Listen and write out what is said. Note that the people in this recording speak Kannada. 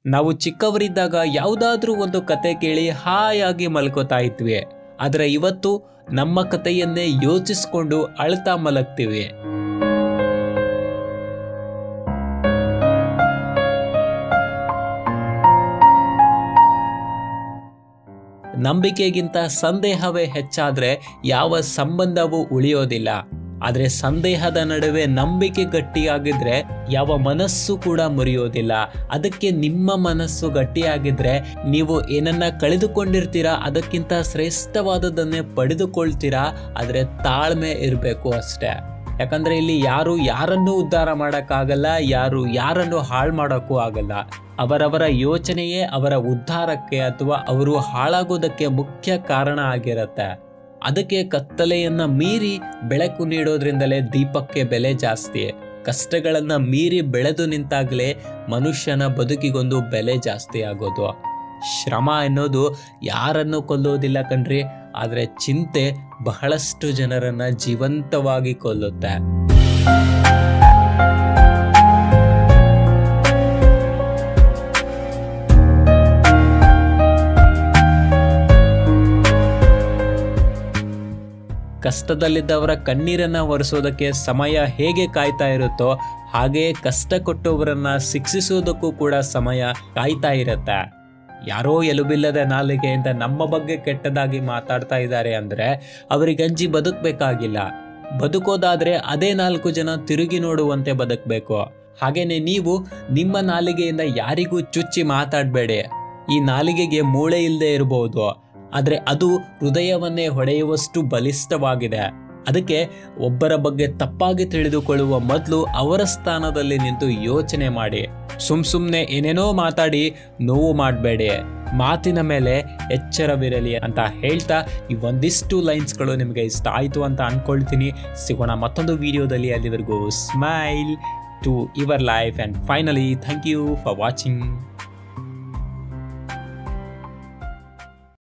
ನಾವು ಚಿಕ್ಕವರಿದ್ದಾಗ ಯಾವುದಾದ್ರೂ ಒಂದು ಕತೆ ಕೇಳಿ ಹಾಯಾಗಿ ಮಲ್ಕೋತಾ ಇದ್ವಿ ಆದರೆ ಇವತ್ತು ನಮ್ಮ ಕಥೆಯನ್ನೇ ಯೋಚಿಸ್ಕೊಂಡು ಅಳ್ತಾ ಮಲಗ್ತೀವಿ ನಂಬಿಕೆಗಿಂತ ಸಂದೇಹವೇ ಹೆಚ್ಚಾದ್ರೆ ಯಾವ ಸಂಬಂಧವೂ ಉಳಿಯೋದಿಲ್ಲ ಆದರೆ ಸಂದೇಹದ ನಡುವೆ ನಂಬಿಕೆ ಗಟ್ಟಿಯಾಗಿದ್ರೆ ಯಾವ ಮನಸ್ಸು ಕೂಡ ಮುರಿಯೋದಿಲ್ಲ ಅದಕ್ಕೆ ನಿಮ್ಮ ಮನಸ್ಸು ಗಟ್ಟಿಯಾಗಿದ್ರೆ ನೀವು ಏನನ್ನ ಕಳೆದುಕೊಂಡಿರ್ತೀರಾ ಅದಕ್ಕಿಂತ ಶ್ರೇಷ್ಠವಾದದನ್ನೇ ಪಡೆದುಕೊಳ್ತೀರಾ ಆದರೆ ತಾಳ್ಮೆ ಇರಬೇಕು ಅಷ್ಟೇ ಯಾಕಂದ್ರೆ ಇಲ್ಲಿ ಯಾರು ಯಾರನ್ನೂ ಉದ್ಧಾರ ಮಾಡೋಕ್ಕಾಗಲ್ಲ ಯಾರು ಯಾರನ್ನು ಹಾಳು ಮಾಡೋಕ್ಕೂ ಆಗಲ್ಲ ಅವರವರ ಯೋಚನೆಯೇ ಅವರ ಉದ್ಧಾರಕ್ಕೆ ಅಥವಾ ಅವರು ಹಾಳಾಗೋದಕ್ಕೆ ಮುಖ್ಯ ಕಾರಣ ಆಗಿರತ್ತೆ ಅದಕ್ಕೆ ಕತ್ತಲೆಯನ್ನ ಮೀರಿ ಬೆಳಕು ನೀಡೋದ್ರಿಂದಲೇ ದೀಪಕ್ಕೆ ಬೆಲೆ ಜಾಸ್ತಿ ಕಷ್ಟಗಳನ್ನ ಮೀರಿ ಬೆಳೆದು ನಿಂತಾಗಲೇ ಮನುಷ್ಯನ ಬದುಕಿಗೊಂದು ಬೆಲೆ ಜಾಸ್ತಿ ಆಗೋದು ಶ್ರಮ ಎನ್ನೋದು ಯಾರನ್ನು ಕೊಲ್ಲೋದಿಲ್ಲ ಕಣ್ರಿ ಆದರೆ ಚಿಂತೆ ಬಹಳಷ್ಟು ಜನರನ್ನ ಜೀವಂತವಾಗಿ ಕೊಲ್ಲುತ್ತೆ ಕಷ್ಟದಲ್ಲಿದ್ದವರ ಕಣ್ಣೀರನ್ನ ಒರೆಸೋದಕ್ಕೆ ಸಮಯ ಹೇಗೆ ಕಾಯ್ತಾ ಇರುತ್ತೋ ಹಾಗೆಯೇ ಕಷ್ಟ ಕೊಟ್ಟವರನ್ನ ಶಿಕ್ಷಿಸೋದಕ್ಕೂ ಕೂಡ ಸಮಯ ಕಾಯ್ತಾ ಇರುತ್ತೆ ಯಾರೋ ಎಲುಬಿಲ್ಲದ ನಾಲಿಗೆಯಿಂದ ನಮ್ಮ ಬಗ್ಗೆ ಕೆಟ್ಟದಾಗಿ ಮಾತಾಡ್ತಾ ಇದ್ದಾರೆ ಅಂದ್ರೆ ಅವರಿಗಂಜಿ ಬದುಕಬೇಕಾಗಿಲ್ಲ ಬದುಕೋದಾದ್ರೆ ಅದೇ ನಾಲ್ಕು ಜನ ತಿರುಗಿ ನೋಡುವಂತೆ ಬದುಕಬೇಕು ಹಾಗೇನೆ ನೀವು ನಿಮ್ಮ ನಾಲಿಗೆಯಿಂದ ಯಾರಿಗೂ ಚುಚ್ಚಿ ಮಾತಾಡಬೇಡಿ ಈ ನಾಲಿಗೆಗೆ ಮೂಳೆ ಇಲ್ಲದೆ ಇರಬಹುದು ಆದರೆ ಅದು ಹೃದಯವನ್ನೇ ಹೊಡೆಯುವಷ್ಟು ಬಲಿಷ್ಠವಾಗಿದೆ ಅದಕ್ಕೆ ಒಬ್ಬರ ಬಗ್ಗೆ ತಪ್ಪಾಗಿ ತಿಳಿದುಕೊಳ್ಳುವ ಮೊದಲು ಅವರ ಸ್ಥಾನದಲ್ಲಿ ನಿಂತು ಯೋಚನೆ ಮಾಡಿ ಸುಮ್ ಸುಮ್ಮನೆ ಏನೇನೋ ಮಾತಾಡಿ ನೋವು ಮಾಡಬೇಡಿ ಮಾತಿನ ಮೇಲೆ ಎಚ್ಚರವಿರಲಿ ಅಂತ ಹೇಳ್ತಾ ಈ ಒಂದಿಷ್ಟು ಲೈನ್ಸ್ಗಳು ನಿಮಗೆ ಇಷ್ಟ ಆಯಿತು ಅಂತ ಅಂದ್ಕೊಳ್ತೀನಿ ಸಿಗೋಣ ಮತ್ತೊಂದು ವಿಡಿಯೋದಲ್ಲಿ ಅಲ್ಲಿವರೆಗೂ smile to your life and finally thank you for watching